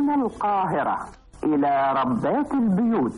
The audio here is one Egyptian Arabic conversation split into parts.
من القاهرة إلى ربات البيوت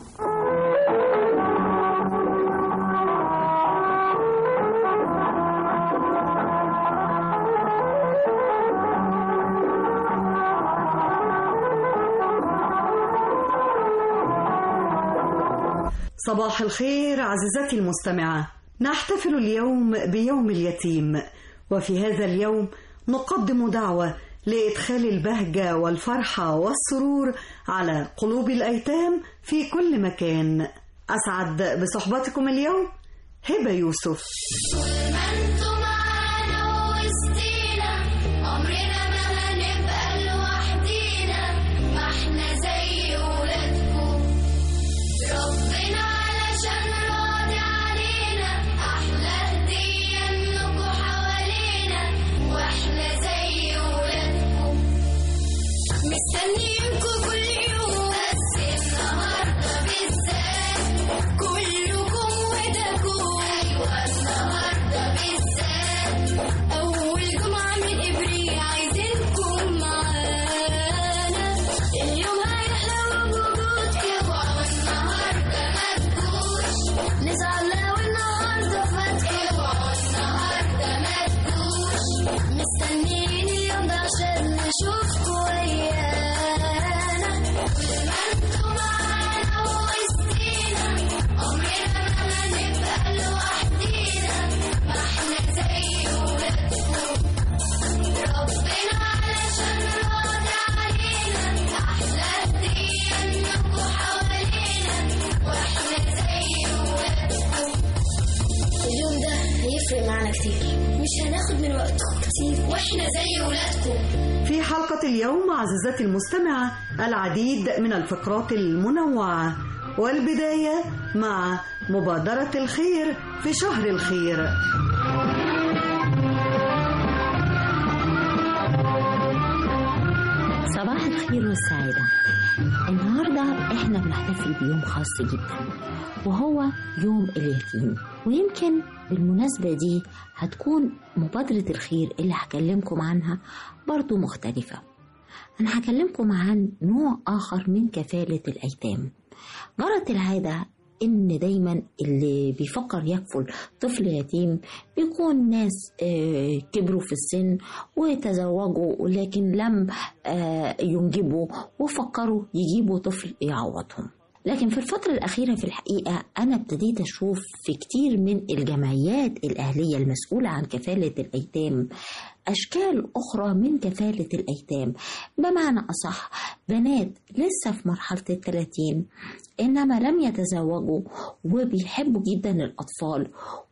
صباح الخير عزيزتي المستمعة نحتفل اليوم بيوم اليتيم وفي هذا اليوم نقدم دعوة لإدخال البهجة والفرحة والسرور على قلوب الأيتام في كل مكان أسعد بصحبتكم اليوم هبة يوسف عمرنا ما هنبقى لوحدينا ما احنا زي ولادكم ربنا علشان راضي علينا احلى هدية انكم حوالينا واحنا زي ولادكم مستنيينكم كل يوم بس النهارده بالذات كلكم ودكم ايوه النهارده بالذات اول جمعه من ابريل عايزينكم معانا اليوم هيحلى بوجودكم اوعوا النهارده ما تجوش نزعل لو النهارده فاتكم اوعوا النهارده ما تجوش مستنيين اليوم ده عشان نشوفكم ويانا كل ما انتوا معانا ووسطينا عمرنا ما هنبقى لوحدينا ما احنا زي ولادكم ربنا علشان راضي علينا احلى هدية انكم حوالينا واحنا زي ولادكم اليوم ده هيفرق معانا كتير مش هناخد من وقتكم كتير واحنا زي ولادكم في حلقة اليوم عزيزتي المستمعة العديد من الفقرات المنوعة والبداية مع مبادرة الخير في شهر الخير صباح الخير والسعادة النهاردة احنا بنحتفل بيوم خاص جدا وهو يوم اليتيم ويمكن بالمناسبة دي هتكون مبادرة الخير اللي هكلمكم عنها برضو مختلفة أنا هكلمكم عن نوع آخر من كفالة الأيتام جرت العادة إن دايما اللي بيفكر يكفل طفل يتيم بيكون ناس آه، كبروا في السن وتزوجوا لكن لم آه، ينجبوا وفكروا يجيبوا طفل يعوضهم لكن في الفترة الأخيرة في الحقيقة أنا ابتديت أشوف في كتير من الجمعيات الأهلية المسؤولة عن كفالة الأيتام أشكال أخرى من كفالة الأيتام بمعنى أصح بنات لسه في مرحلة الثلاثين إنما لم يتزوجوا وبيحبوا جدا الأطفال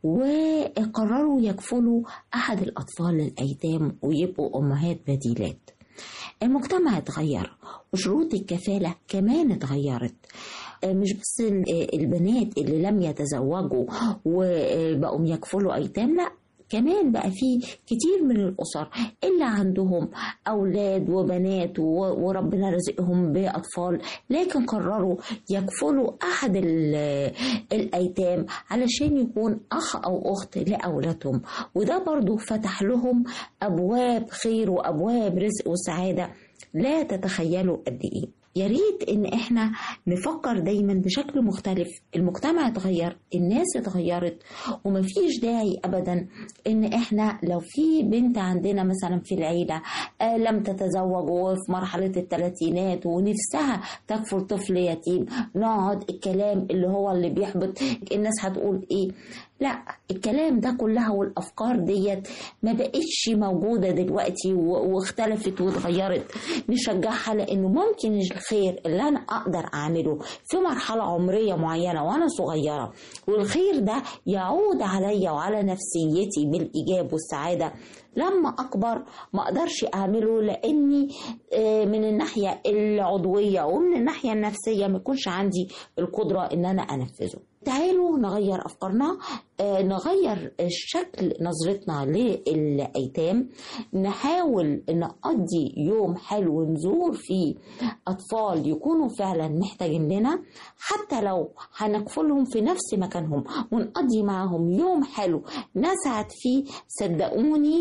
وقرروا يكفلوا أحد الأطفال الأيتام ويبقوا أمهات بديلات المجتمع اتغير وشروط الكفالة كمان اتغيرت مش بس البنات اللي لم يتزوجوا وبقوا يكفلوا أيتام لا كمان بقى في كتير من الأسر اللي عندهم أولاد وبنات و- وربنا رزقهم بأطفال لكن قرروا يكفلوا أحد ال- الأيتام علشان يكون أخ أو أخت لأولادهم وده برضو فتح لهم أبواب خير وأبواب رزق وسعادة لا تتخيلوا قد إيه يا ريت ان احنا نفكر دايما بشكل مختلف المجتمع اتغير الناس اتغيرت ومفيش داعي ابدا ان احنا لو في بنت عندنا مثلا في العيله آه لم تتزوج وفي مرحله الثلاثينات ونفسها تكفل طفل يتيم نقعد الكلام اللي هو اللي بيحبط الناس هتقول ايه لا الكلام ده كلها والافكار ديت ما بقتش موجوده دلوقتي و- واختلفت واتغيرت نشجعها لانه ممكن الخير اللي انا اقدر اعمله في مرحله عمريه معينه وانا صغيره والخير ده يعود عليا وعلى نفسيتي بالايجاب والسعاده لما اكبر ما اقدرش اعمله لاني آه، من الناحيه العضويه ومن الناحيه النفسيه ما يكونش عندي القدره ان انا انفذه تعالوا نغير افكارنا آه، نغير شكل نظرتنا للايتام نحاول نقضي يوم حلو نزور فيه اطفال يكونوا فعلا محتاجين لنا حتى لو هنكفلهم في نفس مكانهم ونقضي معاهم يوم حلو نسعد فيه صدقوني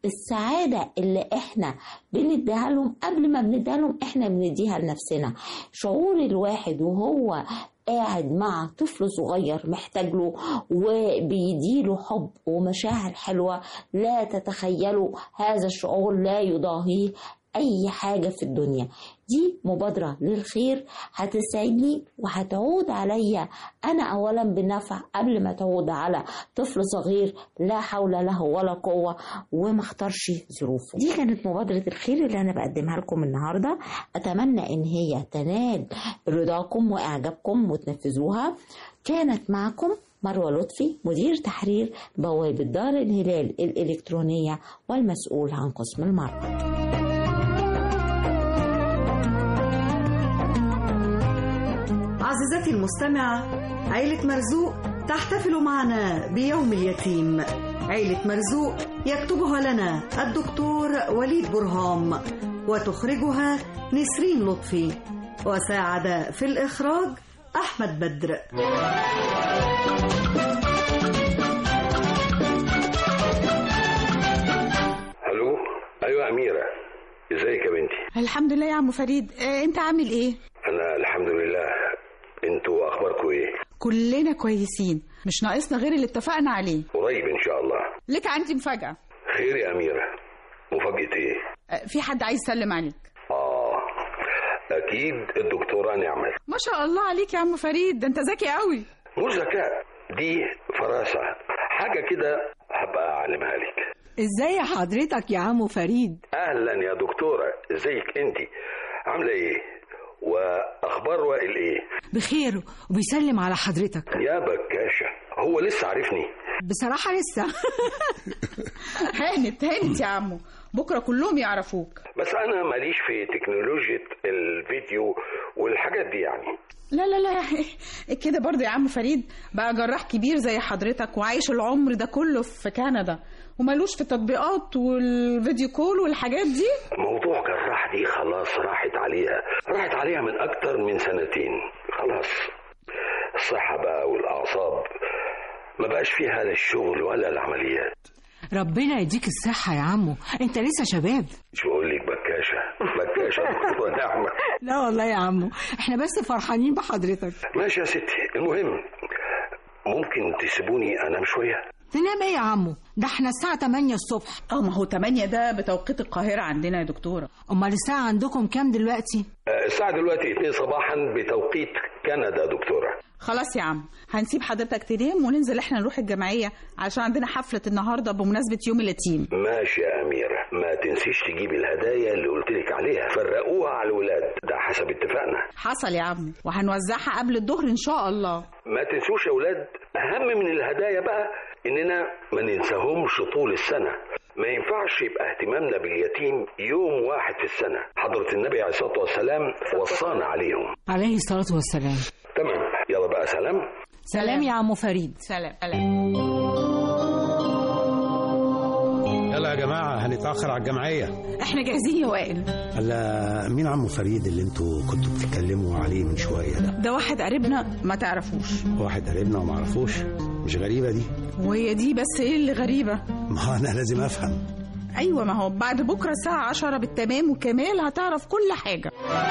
السعادة اللي احنا بنديها لهم قبل ما بنديها لهم احنا بنديها لنفسنا شعور الواحد وهو قاعد مع طفل صغير محتاج له وبيديله حب ومشاعر حلوة لا تتخيلوا هذا الشعور لا يضاهيه أي حاجة في الدنيا دي مبادرة للخير هتسعدني وهتعود عليا أنا أولا بالنفع قبل ما تعود على طفل صغير لا حول له ولا قوة وما اختارش ظروفه دي كانت مبادرة الخير اللي أنا بقدمها لكم النهاردة أتمنى إن هي تنال رضاكم وإعجابكم وتنفذوها كانت معكم مروة لطفي مدير تحرير بوابة دار الهلال الإلكترونية والمسؤول عن قسم المرأة عزيزتي المستمعة عيلة مرزوق تحتفل معنا بيوم اليتيم عيلة مرزوق يكتبها لنا الدكتور وليد برهام وتخرجها نسرين لطفي وساعد في الإخراج أحمد بدر الو ايوه يا اميره ازيك يا بنتي الحمد لله يا عم فريد آه، انت عامل ايه انا الحمد لله انتوا اخباركم ايه كلنا كويسين مش ناقصنا غير اللي اتفقنا عليه قريب ان شاء الله لك عندي مفاجأة خير يا اميره مفاجاه ايه آه، في حد عايز يسلم عليك اه اكيد الدكتوره نعمت ما شاء الله عليك يا عم فريد ده انت ذكي قوي مش ذكاء دي فراسه حاجه كده هبقى اعلمها لك ازاي حضرتك يا عمو فريد اهلا يا دكتوره ازيك انت عامله ايه واخبار وائل ايه بخير وبيسلم على حضرتك يا بكاشه هو لسه عارفني بصراحة لسه هانت هانت يا عمو بكرة كلهم يعرفوك بس انا ماليش في تكنولوجيا الفيديو والحاجات دي يعني لا لا لا كده برضه يا عم فريد بقى جراح كبير زي حضرتك وعايش العمر ده كله في كندا ومالوش في التطبيقات والفيديو كول والحاجات دي موضوع جراح دي خلاص راحت عليها راحت عليها من أكتر من سنتين خلاص الصحة بقى والأعصاب ما بقاش فيها لا الشغل ولا العمليات ربنا يديك الصحة يا عمو انت لسه شباب مش بقول لك بكاشة بكاشة دكتورة نعمة لا والله يا عمو احنا بس فرحانين بحضرتك ماشي يا ستي المهم ممكن تسيبوني أنام شوية تنام ايه يا عمو ده احنا الساعة 8 الصبح اه ما هو 8 ده بتوقيت القاهرة عندنا يا دكتورة امال الساعة عندكم كام دلوقتي آه، الساعة دلوقتي 2 صباحا بتوقيت كندا دكتورة خلاص يا عم هنسيب حضرتك تنام وننزل احنا نروح الجمعية عشان عندنا حفلة النهاردة بمناسبة يوم اليتيم ماشي يا أميرة ما تنسيش تجيبي الهدايا اللي قلتلك عليها فرقوها على الولاد ده حسب اتفاقنا حصل يا عم وهنوزعها قبل الظهر ان شاء الله ما تنسوش يا ولاد اهم من الهدايا بقى اننا ما ننساهمش طول السنه ما ينفعش يبقى اهتمامنا باليتيم يوم واحد في السنه حضره النبي عليه الصلاه والسلام وصانا عليهم عليه الصلاة والسلام تمام يلا بقى سلام سلام يا عمو فريد سلام سلام يلا يا جماعة هنتأخر على الجمعية احنا جاهزين يا وائل هلا مين عمو فريد اللي انتوا كنتوا بتتكلموا عليه من شوية ده ده واحد قريبنا ما تعرفوش واحد قريبنا وما عرفوش مش غريبة دي وهي دي بس ايه اللي غريبة ما هو أنا لازم أفهم ايوه ما هو بعد بكرة الساعة 10 بالتمام وكمال هتعرف كل حاجة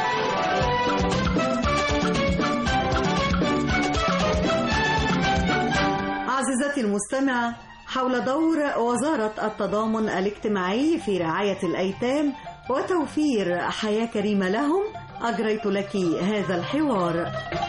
عزيزتي المستمعة حول دور وزارة التضامن الاجتماعي في رعاية الأيتام وتوفير حياة كريمة لهم أجريت لك هذا الحوار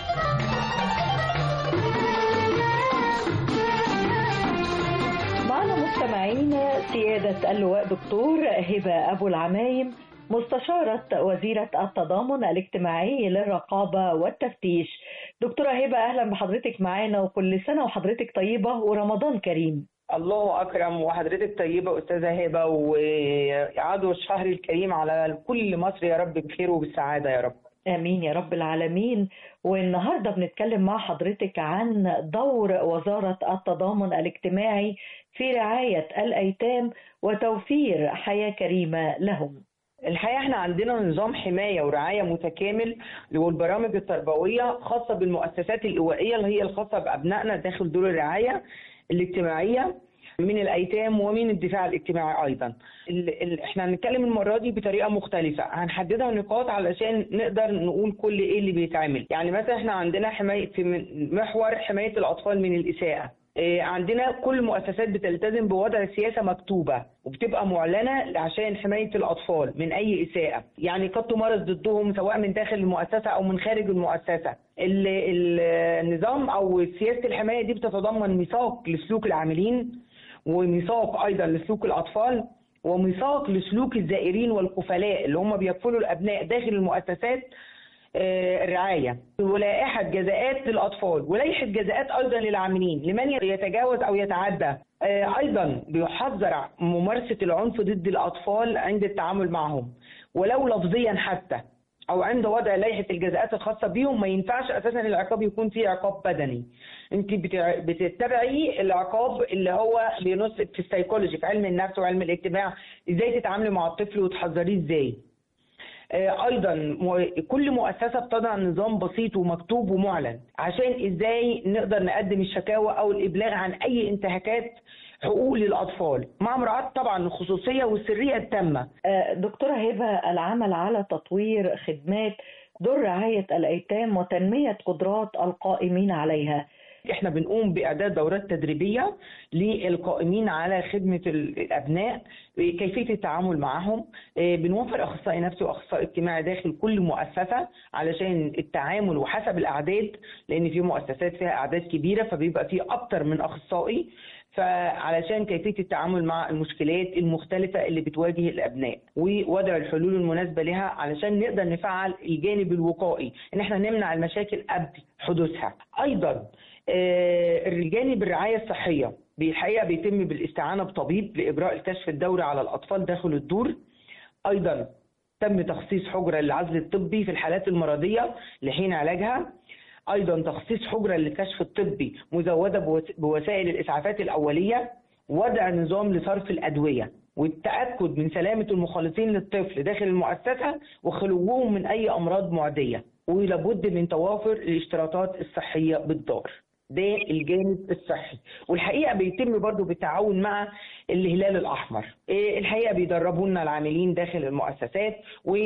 معنا مستمعين سيادة اللواء دكتور هبة أبو العمايم مستشارة وزيرة التضامن الاجتماعي للرقابة والتفتيش دكتورة هبة أهلا بحضرتك معانا وكل سنة وحضرتك طيبة ورمضان كريم الله اكرم وحضرتك طيبه استاذه هبه ويعادوا الشهر الكريم على كل مصر يا رب بخير وبالسعاده يا رب آمين يا رب العالمين والنهاردة بنتكلم مع حضرتك عن دور وزارة التضامن الاجتماعي في رعاية الأيتام وتوفير حياة كريمة لهم الحقيقه احنا عندنا نظام حمايه ورعايه متكامل والبرامج التربويه خاصه بالمؤسسات الايوائيه اللي هي الخاصه بابنائنا داخل دور الرعايه الاجتماعيه من الايتام ومن الدفاع الاجتماعي ايضا ال ال احنا هنتكلم المره دي بطريقه مختلفه هنحددها نقاط علشان نقدر نقول كل ايه اللي بيتعمل يعني مثلا احنا عندنا حمايه في من- محور حمايه الاطفال من الاساءه إيه، عندنا كل المؤسسات بتلتزم بوضع سياسه مكتوبه وبتبقى معلنه عشان حمايه الاطفال من اي اساءه يعني قد تمارس ضدهم سواء من داخل المؤسسه او من خارج المؤسسه ال- ال- النظام او سياسه الحمايه دي بتتضمن ميثاق لسلوك العاملين وميثاق ايضا لسلوك الاطفال وميثاق لسلوك الزائرين والكفلاء اللي هم بيكفلوا الابناء داخل المؤسسات آه، الرعايه ولائحه جزاءات للاطفال ولائحه جزاءات ايضا للعاملين لمن يتجاوز او يتعدى آه، ايضا بيحذر ممارسه العنف ضد الاطفال عند التعامل معهم ولو لفظيا حتى او عند وضع لائحه الجزاءات الخاصه بيهم ما ينفعش اساسا العقاب يكون فيه عقاب بدني انت بتع- بتتبعي العقاب اللي هو بينص في السيكولوجي في علم النفس وعلم الاجتماع ازاي تتعاملي مع الطفل وتحذريه ازاي آه، ايضا م- كل مؤسسه بتضع نظام بسيط ومكتوب ومعلن عشان ازاي نقدر نقدم الشكاوى او الابلاغ عن اي انتهاكات حقوق للاطفال مع مراعاه طبعا الخصوصيه والسريه التامه آه، دكتورة هبة العمل على تطوير خدمات دور رعاية الأيتام وتنمية قدرات القائمين عليها احنا بنقوم باعداد دورات تدريبيه للقائمين على خدمه ال- الابناء كيفيه التعامل معهم آه، بنوفر اخصائي نفسي واخصائي اجتماعي داخل كل مؤسسه علشان التعامل وحسب الاعداد لان في مؤسسات فيها اعداد كبيره فبيبقى في اكتر من اخصائي فعلشان كيفيه التعامل مع المشكلات المختلفه اللي بتواجه الابناء ووضع الحلول المناسبه لها علشان نقدر نفعل الجانب الوقائي ان احنا نمنع المشاكل قبل حدوثها ايضا آه، الجانب الرعايه الصحيه بالحقيقه بيتم بالاستعانه بطبيب لاجراء الكشف الدوري على الاطفال داخل الدور ايضا تم تخصيص حجره للعزل الطبي في الحالات المرضيه لحين علاجها ايضا تخصيص حجره للكشف الطبي مزوده بوس- بوسائل الاسعافات الاوليه وضع نظام لصرف الادويه والتاكد من سلامه المخالطين للطفل داخل المؤسسه وخلوهم من اي امراض معديه ولابد من توافر الاشتراطات الصحيه بالدار ده الجانب الصحي والحقيقه بيتم برضو بالتعاون مع الهلال الاحمر إيه الحقيقه بيدربوا لنا العاملين داخل المؤسسات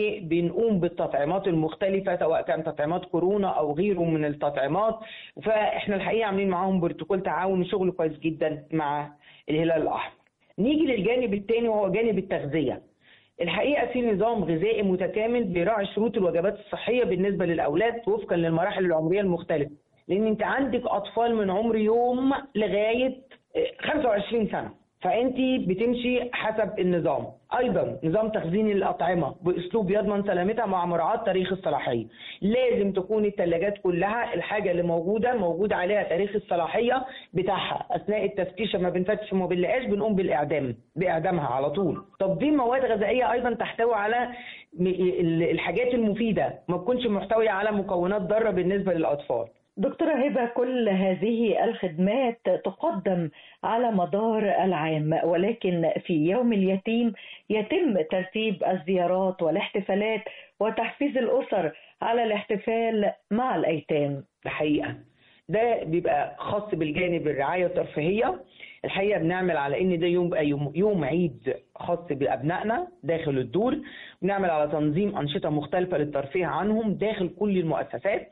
وبنقوم بالتطعيمات المختلفه سواء كان تطعيمات كورونا او غيره من التطعيمات فاحنا الحقيقه عاملين معاهم بروتوكول تعاون وشغل كويس جدا مع الهلال الاحمر نيجي للجانب الثاني وهو جانب التغذيه الحقيقه في نظام غذائي متكامل بيراعي شروط الوجبات الصحيه بالنسبه للاولاد وفقا للمراحل العمريه المختلفه لان انت عندك اطفال من عمر يوم لغايه آه، 25 سنه فانت بتمشي حسب النظام ايضا نظام تخزين الاطعمه باسلوب يضمن سلامتها مع مراعاه تاريخ الصلاحيه لازم تكون الثلاجات كلها الحاجه اللي موجوده موجود عليها تاريخ الصلاحيه بتاعها اثناء التفتيش لما بنفتش وما بنلاقيش بنقوم بالاعدام باعدامها على طول تقديم مواد غذائيه ايضا تحتوي على م- ال- الحاجات المفيده ما تكونش محتويه على مكونات ضاره بالنسبه للاطفال دكتورة هبة كل هذه الخدمات تقدم على مدار العام ولكن في يوم اليتيم يتم ترتيب الزيارات والاحتفالات وتحفيز الأسر على الاحتفال مع الأيتام ده حقيقه ده بيبقى خاص بالجانب الرعايه الترفيهيه الحقيقه بنعمل على ان ده يوم بقى يوم, يوم عيد خاص بابنائنا داخل الدور بنعمل على تنظيم انشطه مختلفه للترفيه عنهم داخل كل المؤسسات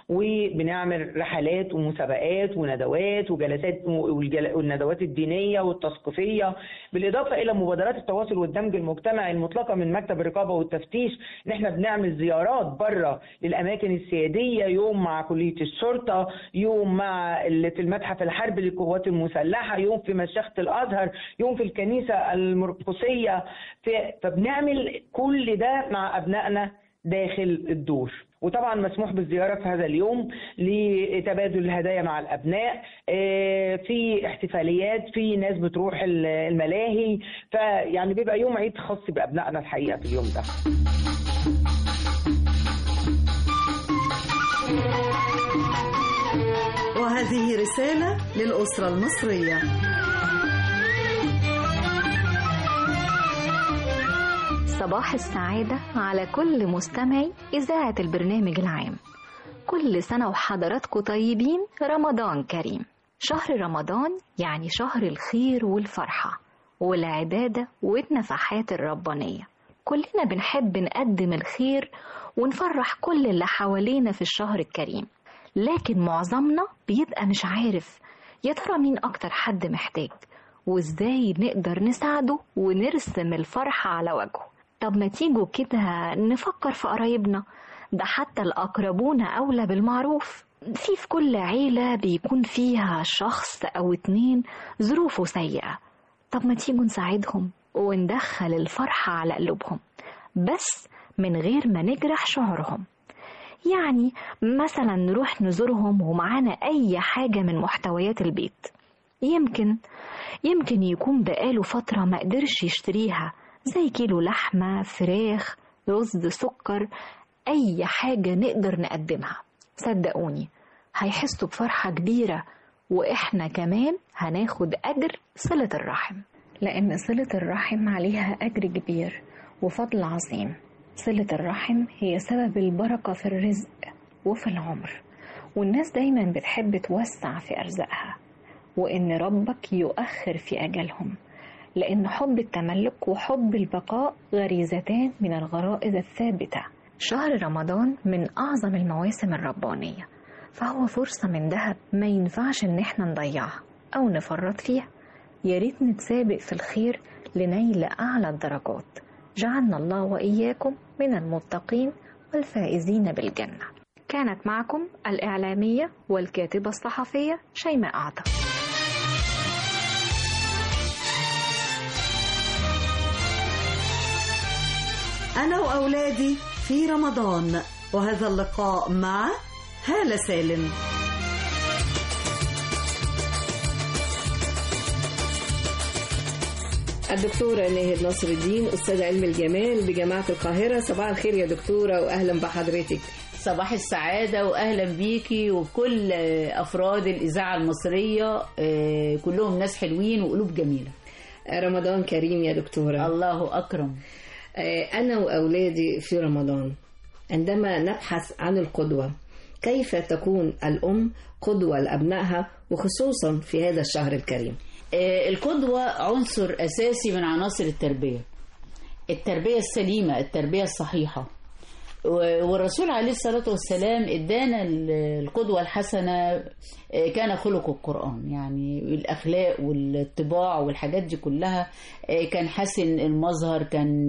وبنعمل رحلات ومسابقات وندوات وجلسات والجل- والندوات الدينيه والتثقيفيه بالاضافه الى مبادرات التواصل والدمج المجتمعي المطلقه من مكتب الرقابه والتفتيش ان احنا بنعمل زيارات بره للاماكن السياديه يوم مع كليه الشرطه يوم مع ال- في المتحف الحربي للقوات المسلحه يوم في مشيخه الازهر يوم في الكنيسه المرقسيه في- فبنعمل كل ده مع ابنائنا داخل الدور وطبعا مسموح بالزيارة في هذا اليوم لتبادل الهدايا مع الأبناء آه، في احتفاليات في ناس بتروح ال- الملاهي فيعني بيبقى يوم عيد خاص بأبنائنا الحقيقة في اليوم ده وهذه رسالة للأسرة المصرية صباح السعادة على كل مستمعي إذاعة البرنامج العام كل سنة وحضراتكم طيبين رمضان كريم شهر رمضان يعني شهر الخير والفرحة والعبادة والنفحات الربانية كلنا بنحب نقدم الخير ونفرح كل اللي حوالينا في الشهر الكريم لكن معظمنا بيبقى مش عارف يا ترى مين أكتر حد محتاج وإزاي نقدر نساعده ونرسم الفرحة على وجهه طب ما تيجوا كده نفكر في قرايبنا ده حتى الأقربون أولى بالمعروف في في كل عيلة بيكون فيها شخص أو اتنين ظروفه سيئة طب ما تيجوا نساعدهم وندخل الفرحة على قلوبهم بس من غير ما نجرح شعورهم يعني مثلا نروح نزورهم ومعانا أي حاجة من محتويات البيت يمكن يمكن يكون بقاله فترة ما قدرش يشتريها زي كيلو لحمة فراخ رز سكر أي حاجة نقدر نقدمها صدقوني هيحسوا بفرحة كبيرة وإحنا كمان هناخد أجر صلة الرحم لأن صلة الرحم عليها أجر كبير وفضل عظيم صلة الرحم هي سبب البركة في الرزق وفي العمر والناس دايما بتحب توسع في أرزاقها وإن ربك يؤخر في أجلهم لأن حب التملك وحب البقاء غريزتان من الغرائز الثابتة شهر رمضان من أعظم المواسم الربانية فهو فرصة من ذهب ما ينفعش إن احنا نضيعها أو نفرط فيها يا ريت نتسابق في الخير لنيل أعلى الدرجات جعلنا الله وإياكم من المتقين والفائزين بالجنة كانت معكم الإعلامية والكاتبة الصحفية شيماء عطا أنا وأولادي في رمضان وهذا اللقاء مع هالة سالم الدكتورة ناهد نصر الدين أستاذ علم الجمال بجامعة القاهرة صباح الخير يا دكتورة وأهلا بحضرتك صباح السعادة وأهلا بيكي وكل أفراد الإذاعة المصرية آه، كلهم ناس حلوين وقلوب جميلة رمضان كريم يا دكتورة الله أكرم آه، أنا وأولادي في رمضان عندما نبحث عن القدوة كيف تكون الأم قدوة لأبنائها وخصوصا في هذا الشهر الكريم آه، القدوة عنصر أساسي من عناصر التربية التربية السليمة التربية الصحيحة و- والرسول عليه الصلاة والسلام ادانا ال- القدوة الحسنة آه، كان خلق القرآن يعني الأخلاق والطباع والحاجات دي كلها آه، كان حسن المظهر كان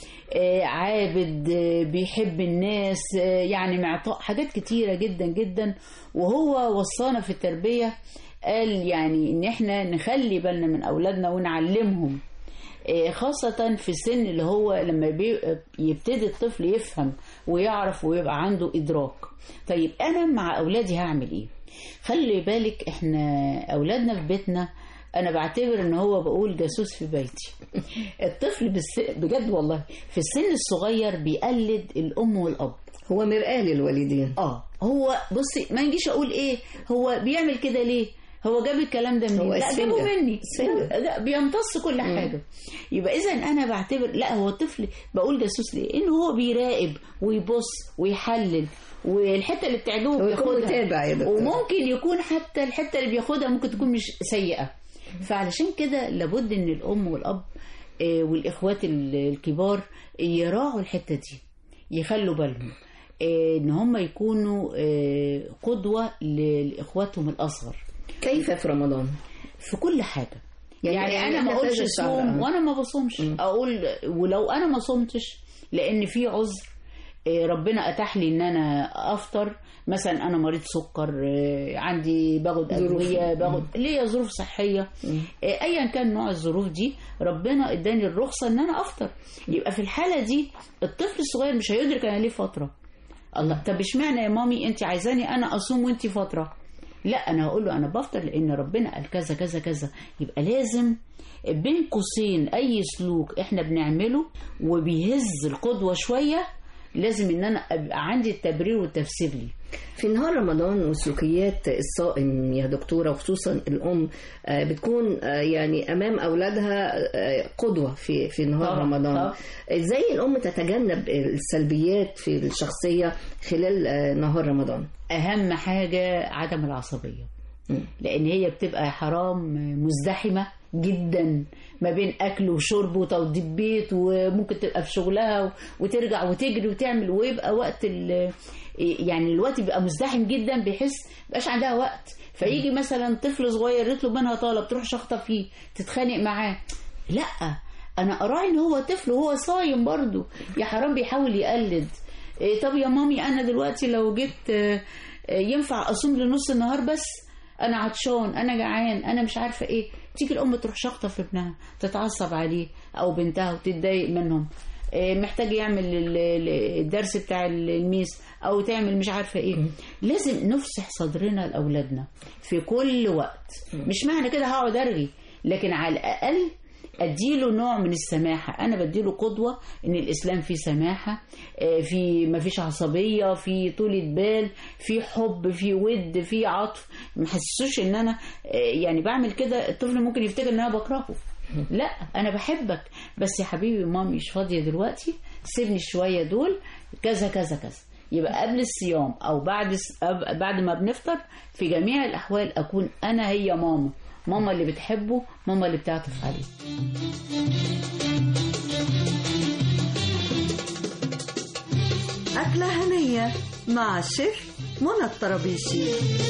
آه، عابد آه، بيحب الناس آه، يعني معطاء حاجات كتيرة جدا جدا وهو وصانا في التربية قال يعني ان احنا نخلي بالنا من اولادنا ونعلمهم آه، خاصة في السن اللي هو لما بي- يبتدي الطفل يفهم ويعرف ويبقى عنده إدراك طيب أنا مع أولادي هعمل إيه خلي بالك إحنا أولادنا في بيتنا أنا بعتبر إن هو بقول جاسوس في بيتي الطفل بس بجد والله في السن الصغير بيقلد الأم والأب هو مرآة للوالدين اه هو بصي ما يجيش اقول ايه هو بيعمل كده ليه هو جاب الكلام ده منين هو لا السنجة. جابه مني السنجة. لا لا، بيمتص كل حاجه يبقى اذا انا بعتبر لا هو الطفل بقول جاسوس ليه ان هو بيراقب ويبص ويحلل والحته اللي بتعجبه هو يكون بياخدها. متابع يا دكتور. وممكن يكون حتى الحته اللي بياخدها ممكن تكون مش سيئه فعلشان كده لابد ان الام والاب آه، والاخوات ال- الكبار يراعوا الحته دي يخلوا بالهم آه، ان هم يكونوا آه، قدوه ل- لاخواتهم الاصغر كيف في رمضان في كل حاجه يعني يعني, يعني انا إحنا ما في اقولش هذا الشهر، صوم آه. وانا ما بصومش اقول ولو انا ما صمتش لان في عذر آه، ربنا اتاح لي ان انا افطر مثلا انا مريض سكر آه، عندي باخد ظروف. ادويه باخد مم. ليا ظروف صحيه آه، ايا كان نوع الظروف دي ربنا اداني الرخصه ان انا افطر يبقى في الحاله دي الطفل الصغير مش هيدرك انا ليه فتره الله طب اشمعنى يا مامي انت عايزاني انا اصوم وانت فتره لا انا هقول له انا بفطر لان ربنا قال كذا كذا كذا يبقى لازم بين قوسين اي سلوك احنا بنعمله وبيهز القدوه شويه لازم ان انا ابقى عندي التبرير والتفسير ليه في نهار رمضان وسلوكيات الصائم يا دكتورة وخصوصا الأم آه، بتكون آه، يعني أمام أولادها آه، قدوة في في نهار طبعاً، رمضان طبعاً. إزاي الأم تتجنب السلبيات في الشخصية خلال آه، نهار رمضان اهم حاجه عدم العصبيه لان هي بتبقى حرام مزدحمه جدا ما بين اكل وشرب وتوضيب بيت وممكن تبقى في شغلها و- وترجع وتجري وتعمل ويبقى وقت ال يعني الوقت بيبقى مزدحم جدا بيحس مبقاش عندها وقت فيجي مثلا طفل صغير يطلب منها طلب تروح شخطه فيه تتخانق معاه لا انا اراعي ان هو طفل وهو صايم برضه يا حرام بيحاول يقلد إيه طب يا مامي انا دلوقتي لو جيت آه، آه، ينفع اصوم لنص النهار بس انا عطشان انا جعان انا مش عارفه ايه تيجي الام تروح شخطه في ابنها تتعصب عليه او بنتها وتتضايق منهم إيه، محتاج يعمل ال- ال- الدرس بتاع الميس او تعمل مش عارفه ايه لازم نفسح صدرنا لاولادنا في كل وقت مش معنى كده هقعد ارغي لكن على الاقل اديله نوع من السماحه انا بديله قدوه ان الاسلام فيه سماحه آه، في ما فيش عصبيه في طولة بال في حب في ود في عطف ما حسسوش ان انا آه، يعني بعمل كده الطفل ممكن يفتكر ان انا بكرهه لا انا بحبك بس يا حبيبي مامي مش فاضيه دلوقتي سيبني شويه دول كذا كذا كذا يبقى قبل الصيام او بعد الس- أب- بعد ما بنفطر في جميع الاحوال اكون انا هي ماما ماما اللي بتحبه ماما اللي بتعطف عليه أكلة هنية مع الشيف منى الطرابيشي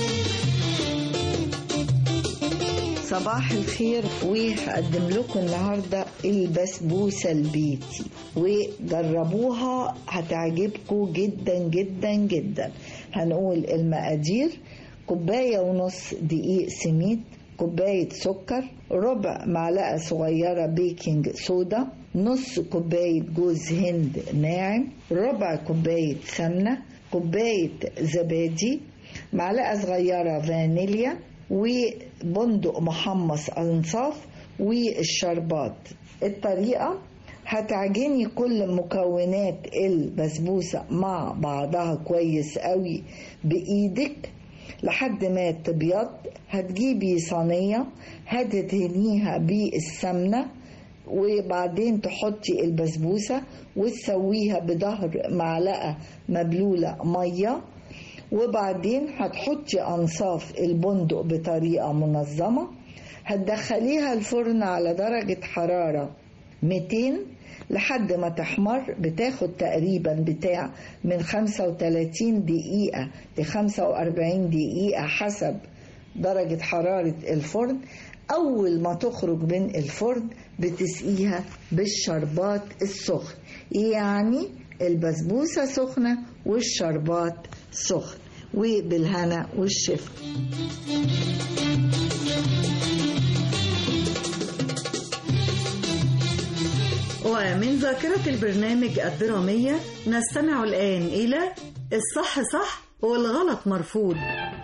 صباح الخير وهقدم لكم النهارده البسبوسه البيتي وجربوها هتعجبكم جدا جدا جدا هنقول المقادير كوبايه ونص دقيق سميد كوبايه سكر ربع معلقه صغيره بيكنج صودا نص كوبايه جوز هند ناعم ربع كوبايه سمنه كوبايه زبادي معلقه صغيره فانيليا وبندق محمص انصاف والشربات الطريقه هتعجني كل مكونات البسبوسه مع بعضها كويس قوي بايدك لحد ما تبيض هتجيبي صينيه هتدهنيها بالسمنه وبعدين تحطي البسبوسه وتسويها بظهر معلقه مبلوله ميه وبعدين هتحطي أنصاف البندق بطريقة منظمة هتدخليها الفرن على درجة حرارة 200 لحد ما تحمر بتاخد تقريبا بتاع من 35 دقيقة ل 45 دقيقة حسب درجة حرارة الفرن أول ما تخرج من الفرن بتسقيها بالشربات السخن يعني البسبوسة سخنة والشربات سخن وبالهنا والشفا ومن ذاكرة البرنامج الدرامية نستمع الآن إلى الصح صح والغلط مرفوض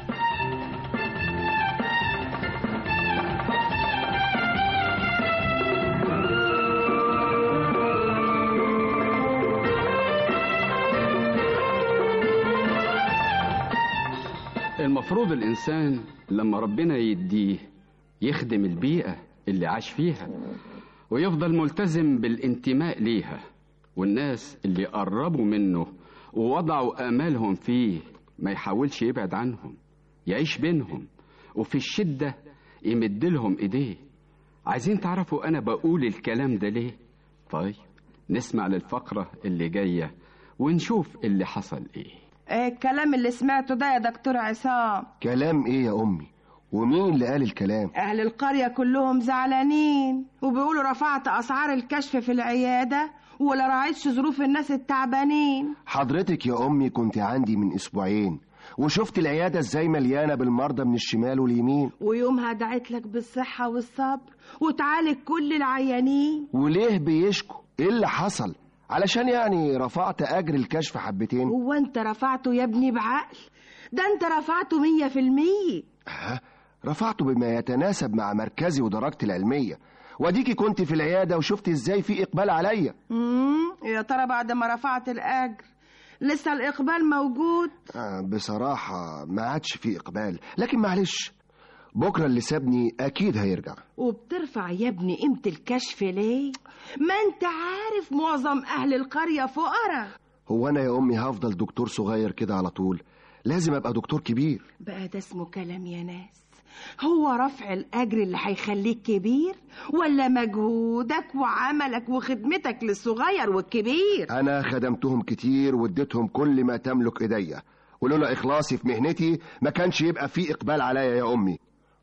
المفروض الإنسان لما ربنا يديه يخدم البيئة اللي عاش فيها ويفضل ملتزم بالانتماء ليها والناس اللي قربوا منه ووضعوا آمالهم فيه ما يحاولش يبعد عنهم يعيش بينهم وفي الشدة يمد لهم إيديه عايزين تعرفوا أنا بقول الكلام ده ليه؟ طيب نسمع للفقرة اللي جاية ونشوف اللي حصل إيه إيه الكلام اللي سمعته ده يا دكتور عصام كلام ايه يا امي ومين اللي قال الكلام أهل القرية كلهم زعلانين وبيقولوا رفعت أسعار الكشف في العيادة ولا راعيتش ظروف الناس التعبانين حضرتك يا امي كنت عندي من اسبوعين وشفت العيادة ازاي مليانة بالمرضى من الشمال واليمين ويومها دعيت لك بالصحة والصبر وتعالج كل العيانين وليه بيشكوا ايه اللي حصل علشان يعني رفعت اجر الكشف حبتين هو انت رفعته يا ابني بعقل ده انت رفعته مية في المية ها رفعته بما يتناسب مع مركزي ودرجتي العلمية واديكي كنت في العيادة وشفت ازاي في اقبال عليا مم، يا ترى بعد ما رفعت الأجر لسه الإقبال موجود آه، بصراحة ما عادش في اقبال لكن معلش بكرة اللي سابني اكيد هيرجع وبترفع يا ابني قيمة الكشف ليه؟ ما انت عارف معظم أهل القرية فقراء هو انا يا امي هفضل دكتور صغير كده على طول لازم ابقى دكتور كبير بقى ده اسمه كلام يا ناس هو رفع الأجر اللي هيخليك كبير ولا مجهودك وعملك وخدمتك للصغير والكبير أنا خدمتهم كتير واديتهم كل ما تملك إيديا ولولا إخلاصي في مهنتي ما كانش يبقى في إقبال عليا يا أمي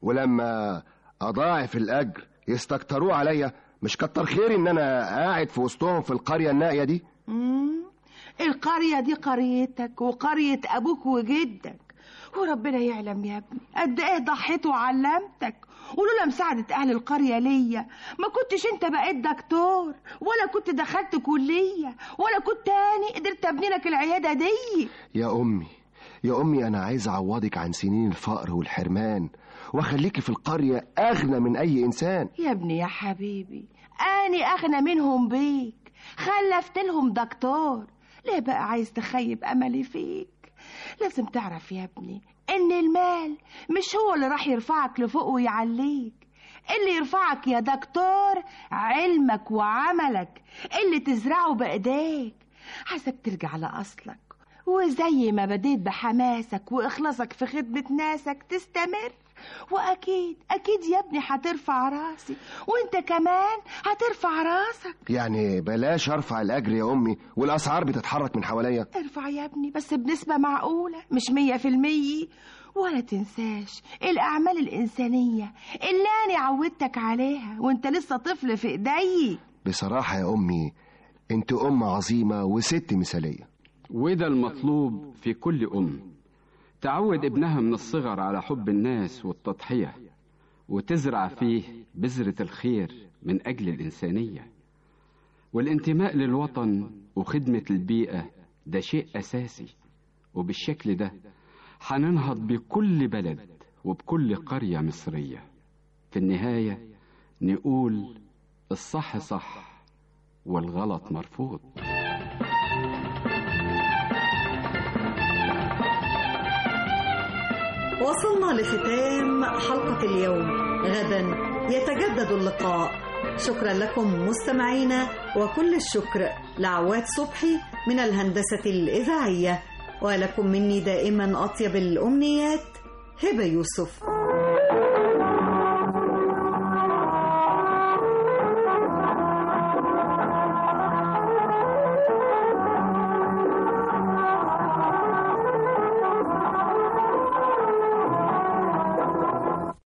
ولما أضاعف الأجر يستكتروه عليا مش كتر خيري إن أنا قاعد في وسطهم في القرية النائية دي مم. القرية دي قريتك وقرية أبوك وجدك وربنا يعلم يا ابني قد إيه ضحيت وعلمتك ولولا مساعدة أهل القرية ليا ما كنتش أنت بقيت دكتور ولا كنت دخلت كلية ولا كنت تاني قدرت أبني لك العيادة دي يا أمي يا أمي أنا عايز أعوضك عن سنين الفقر والحرمان وأخليكي في القرية أغنى من أي إنسان يا ابني يا حبيبي أني أغنى منهم بيك خلفت لهم دكتور ليه بقى عايز تخيب أملي فيك لازم تعرف يا ابني إن المال مش هو اللي راح يرفعك لفوق ويعليك اللي يرفعك يا دكتور علمك وعملك اللي تزرعه بإيديك عايزك ترجع لأصلك وزي ما بديت بحماسك وإخلاصك في خدمة ناسك تستمر وأكيد أكيد يا ابني هترفع راسي وانت كمان هترفع راسك يعني بلاش أرفع الأجر يا أمي والأسعار بتتحرك من حواليا ارفع يا ابني بس بنسبة معقولة مش مية في المية ولا تنساش الأعمال الإنسانية اللي أنا عودتك عليها وانت لسه طفل في إيدي بصراحة يا أمي أنت أم عظيمة وست مثالية وده المطلوب في كل أم تعود ابنها من الصغر على حب الناس والتضحية وتزرع فيه بذرة الخير من أجل الإنسانية والانتماء للوطن وخدمة البيئة ده شيء أساسي وبالشكل ده هننهض بكل بلد وبكل قرية مصرية في النهاية نقول الصح صح والغلط مرفوض وصلنا لختام حلقة اليوم غدا يتجدد اللقاء شكرا لكم مستمعينا وكل الشكر لعواد صبحي من الهندسة الإذاعية ولكم مني دائما أطيب الأمنيات هبة يوسف